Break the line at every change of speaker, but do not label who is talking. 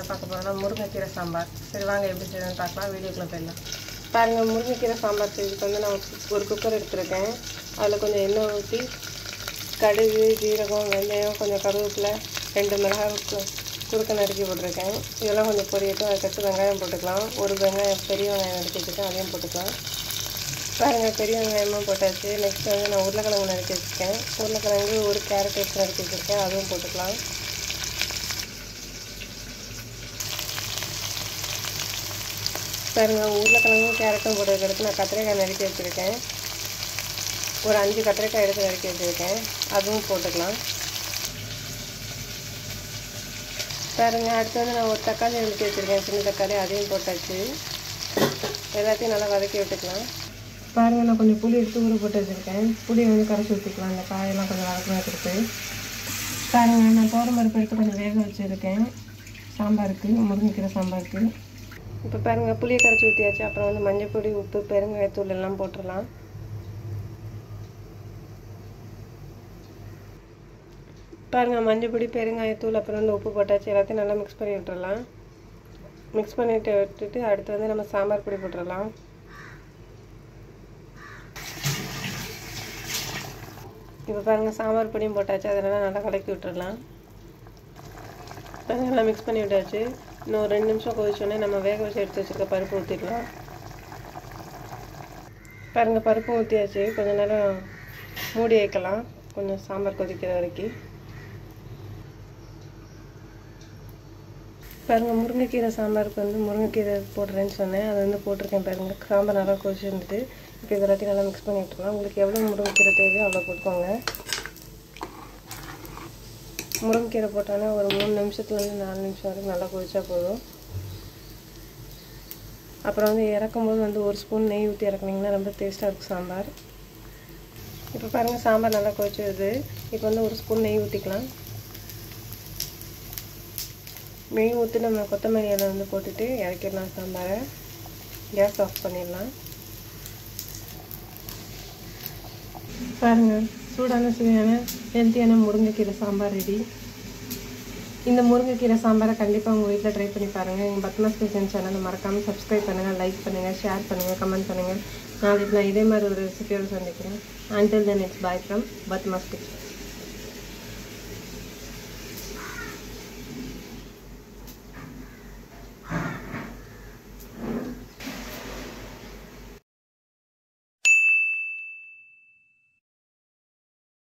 பார்க்க போகிறோம்னா முருங்கைக்கீரை சாம்பார் சரி வாங்க எப்படி செய்யணும்னு பார்க்கலாம் வீடியோக்குள்ளே போயிடலாம் பாருங்கள் முருங்கைக்கீரை சாம்பார் செய்யறதுக்கு வந்து நான் ஒரு குக்கர் எடுத்துருக்கேன் அதில் கொஞ்சம் எண்ணெய் ஊற்றி கடுகு ஜீரகம் வெந்தயம் கொஞ்சம் கருவேப்பிலை ரெண்டு மிளகாய் கு- குறுக்க நறுக்கி போட்டிருக்கேன் இதெல்லாம் கொஞ்சம் பொரியட்டும் அதுக்கடுத்து வெங்காயம் போட்டுக்கலாம் ஒரு வெங்காயம் பெரிய வெங்காயம் நறுக்கி வச்சுருக்கேன் அதையும் போட்டுக்கலாம் பாருங்கள் பெரிய வெங்காயமும் போட்டாச்சு நெக்ஸ்ட் வந்து நான் உருளைக்கிழங்கு நறுக்கி வச்சுருக்கேன் உருளைக்கிழங்கு ஒரு கேரட் எடுத்து நறுக்கி வச்சுருக்கேன் அதுவும் போட்டுக்கலாம் பாருங்க உருளைக்கிழங்கும் கேரட்டும் போட்டதுக்கடுத்து நான் கத்திரிக்காய் நறுக்கி வச்சுருக்கேன் ஒரு அஞ்சு கத்திரிக்காய் எடுத்து நறுக்கி வச்சுருக்கேன் அதுவும் போட்டுக்கலாம் பாருங்க அடுத்து வந்து நான் ஒரு தக்காளி நறுக்கி வச்சுருக்கேன் சின்ன தக்காளி அதையும் போட்டாச்சு எல்லாத்தையும் நல்லா வதக்கி விட்டுக்கலாம் பாருங்க நான் கொஞ்சம் புளி எடுத்து ஊற போட்டு வச்சுருக்கேன் புளியை வந்து கரைச்சி ஊற்றிக்கலாம் இந்த காயெல்லாம் கொஞ்சம் வதக்கமாக கொடுத்து பாருங்க நான் தோரம் பருப்பு எடுத்து கொஞ்சம் வேக வச்சுருக்கேன் சாம்பாருக்கு முருங்கைக்கீரை சாம்பாருக்கு இப்போ பாருங்க புளியை கரைச்சி ஊற்றியாச்சு அப்புறம் வந்து மஞ்சள் பொடி உப்பு பெருங்காயத்தூள் எல்லாம் போட்டுடலாம் பாருங்க மஞ்சள் பொடி பெருங்காயத்தூள் அப்புறம் வந்து உப்பு போட்டாச்சு எல்லாத்தையும் நல்லா மிக்ஸ் பண்ணி விட்டுறலாம் மிக்ஸ் பண்ணிட்டு விட்டுட்டு அடுத்து வந்து நம்ம சாம்பார் பொடி போட்டுடலாம் இப்போ பாருங்கள் சாம்பார் பொடியும் போட்டாச்சு அதனால் நல்லா கலக்கி விட்டுறலாம் பாருங்க, நல்லா மிக்ஸ் பண்ணி விட்டாச்சு இன்னும் ஒரு ரெண்டு நிமிஷம் கொதிச்சோடனே நம்ம வேக வச்சு எடுத்து வச்சுருக்க பருப்பு ஊற்றிடலாம் பாருங்கள் பருப்பு ஊற்றியாச்சு கொஞ்ச நேரம் மூடி வைக்கலாம் கொஞ்சம் சாம்பார் கொதிக்கிற வரைக்கும் பாருங்கள் முருங்கைக்கீரை சாம்பாருக்கு வந்து முருங்கைக்கீரை போடுறேன்னு சொன்னேன் அது வந்து போட்டிருக்கேன் பாருங்கள் சாம்பார் நல்லா கொதிச்சிருந்தது இப்போ இது எல்லாத்தையும் நல்லா மிக்ஸ் பண்ணி விட்டுலாம் உங்களுக்கு எவ்வளோ முருங்கைக்கீரை தேவையோ அவ்வளோ போட்டுக்கோங்க முருங்கைக்கீரை போட்டாலே ஒரு மூணு நிமிஷத்துலேருந்து நாலு நிமிஷம் வரைக்கும் நல்லா கொதிச்சா போதும் அப்புறம் வந்து இறக்கும்போது வந்து ஒரு ஸ்பூன் நெய் ஊற்றி இறக்குனீங்கன்னா ரொம்ப டேஸ்ட்டாக இருக்கும் சாம்பார் இப்போ பாருங்கள் சாம்பார் நல்லா கொதிச்சிருது இப்போ வந்து ஒரு ஸ்பூன் நெய் ஊற்றிக்கலாம் நெய் ஊற்றி நம்ம கொத்தமல்லி இலை வந்து போட்டுட்டு இறக்கிடலாம் சாம்பாரை கேஸ் ஆஃப் பண்ணிடலாம் பாருங்கள் சூடான சுவையான ஹெல்த்தியான முருங்கைக்கீரை சாம்பார் ரெடி இந்த முருங்கைக்கீரை சாம்பாரை கண்டிப்பாக உங்கள் வீட்டில் ட்ரை பண்ணி பாருங்கள் எங்கள் பத்மாஸ் கிச்சன் சேனலை மறக்காமல் சப்ஸ்கிரைப் பண்ணுங்கள் லைக் பண்ணுங்கள் ஷேர் பண்ணுங்கள் கமெண்ட் பண்ணுங்கள் நாளைக்கு நான் இதே மாதிரி ஒரு ரெசிபியோடு சந்திக்கிறேன் until then it's bye from Padma's kitchen